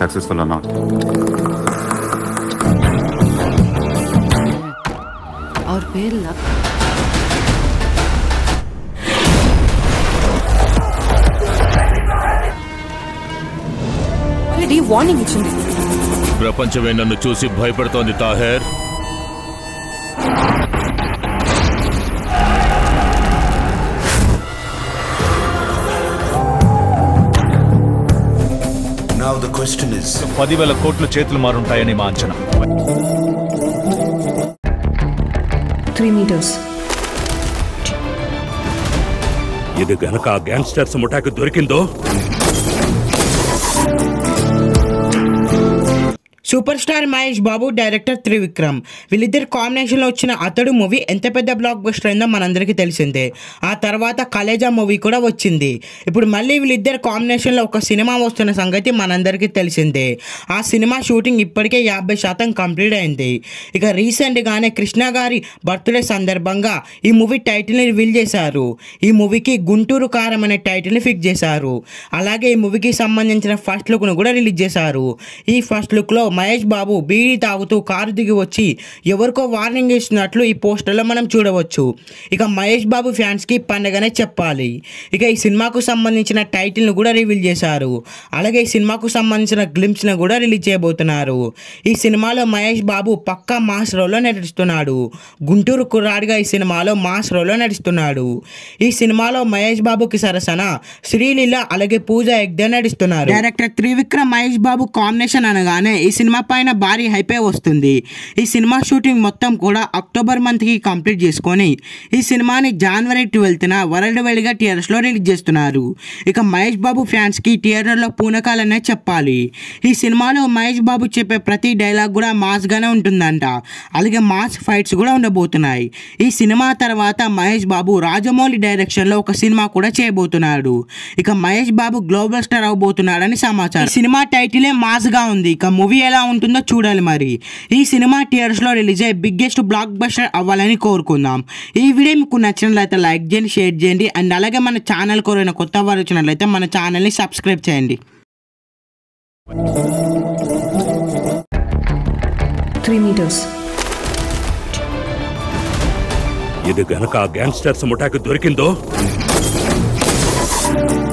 successful or not. ಅವ್ರ పేరు luck already warning ఇచ్చింది ప్రపంచమే నన్ను చూసి భయపడుతోంది Taher Now the question is పదివేల కోట్లు చేతులు మారుంటాయని మా అంచనా త్రీ మీటర్స్ ఇది గనక ఆ గ్యాంగ్స్టర్స్ ముఠాకు దొరికిందో super star Mahesh Babu director Trivikram వీళ్ళిద్దరు కాంబినేషన్లో వచ్చిన అతడు మూవీ ఎంత పెద్ద బ్లాక్ బస్టర్ అయిందో మనందరికీ తెలిసిందే ఆ తర్వాత కలేజా మూవీ కూడా వచ్చింది ఇప్పుడు మళ్ళీ వీళ్ళిద్దరు కాంబినేషన్లో ఒక సినిమా వస్తున్న సంగతి మనందరికీ తెలిసిందే ఆ సినిమా షూటింగ్ ఇప్పటికే యాభై శాతం కంప్లీట్ అయింది ఇక రీసెంట్గానే కృష్ణ గారి బర్త్డే సందర్భంగా ఈ మూవీ టైటిల్ని రివీల్ చేశారు ఈ మూవీకి గుంటూరు కారం అనే టైటిల్ని ఫిక్స్ చేశారు అలాగే ఈ మూవీకి సంబంధించిన ఫస్ట్ లుక్ను కూడా రిలీజ్ చేశారు ఈ ఫస్ట్ లుక్లో మహేష్ బాబు బీడీ తాగుతూ కారు దిగి వచ్చి ఎవరికో వార్నింగ్ ఇస్తున్నట్లు ఈ పోస్టర్లో మనం చూడవచ్చు ఇక మహేష్ బాబు ఫ్యాన్స్కి పండగనే చెప్పాలి ఇక ఈ సినిమాకు సంబంధించిన టైటిల్ను కూడా రివీల్ చేశారు అలాగే ఈ సినిమాకు సంబంధించిన గ్లిమ్స్ను కూడా రిలీజ్ చేయబోతున్నారు ఈ సినిమాలో మహేష్ బాబు పక్కా మాస్ రోల్లో నటిస్తున్నాడు గుంటూరు కుర్రాడిగా ఈ సినిమాలో మాస్ రోల్లో నటిస్తున్నాడు ఈ సినిమాలో మహేష్ బాబుకి సరసన శ్రీలీల అలాగే పూజ ఎగ్దే నటిస్తున్నారు డైరెక్టర్ త్రివిక్రమ్ మహేష్ బాబు కాంబినేషన్ అనగానే ఈ సినిమా పైన భారీ హైపే వస్తుంది ఈ సినిమా షూటింగ్ మొత్తం కూడా అక్టోబర్ మంత్కి కంప్లీట్ చేసుకొని ఈ సినిమాని జనవరి ట్వెల్త్న వరల్డ్ వైడ్గా థియేటర్స్లో రిలీజ్ చేస్తున్నారు ఇక మహేష్ బాబు ఫ్యాన్స్కి థియేటర్లో పూనకాలనే చెప్పాలి ఈ సినిమాలో మహేష్ బాబు చెప్పే ప్రతి డైలాగ్ కూడా మాస్గానే ఉంటుందంట అలాగే మాస్ ఫైట్స్ కూడా ఉండబోతున్నాయి ఈ సినిమా తర్వాత మహేష్ బాబు రాజమౌళి డైరెక్షన్లో ఒక సినిమా కూడా చేయబోతున్నాడు ఇక మహేష్ బాబు గ్లోబల్ స్టార్ అవబోతున్నాడని సమాచారం ఈ సినిమా టైటిలే మాస్గా ఉంది ఇక మూవీ ఎలా ఉంటుందో చూడాలి మరి ఈ సినిమా థియేటర్స్లో రిలీజ్ అయ్యి బిగ్గెస్ట్ బ్లాక్ బస్టర్ అవ్వాలని కోరుకుందాం ఈ వీడియో మీకు నచ్చినట్లయితే లైక్ చేయండి షేర్ చేయండి అండ్ అలాగే మన ఛానల్ కోరిన కొత్త వారు వచ్చినట్లయితే మన ఛానల్ని సబ్స్క్రైబ్ చేయండి త్రీ మీటర్స్ ఇది గనక ఆ గ్యాంగ్స్టర్స్ ముఠాకు దొరికిందో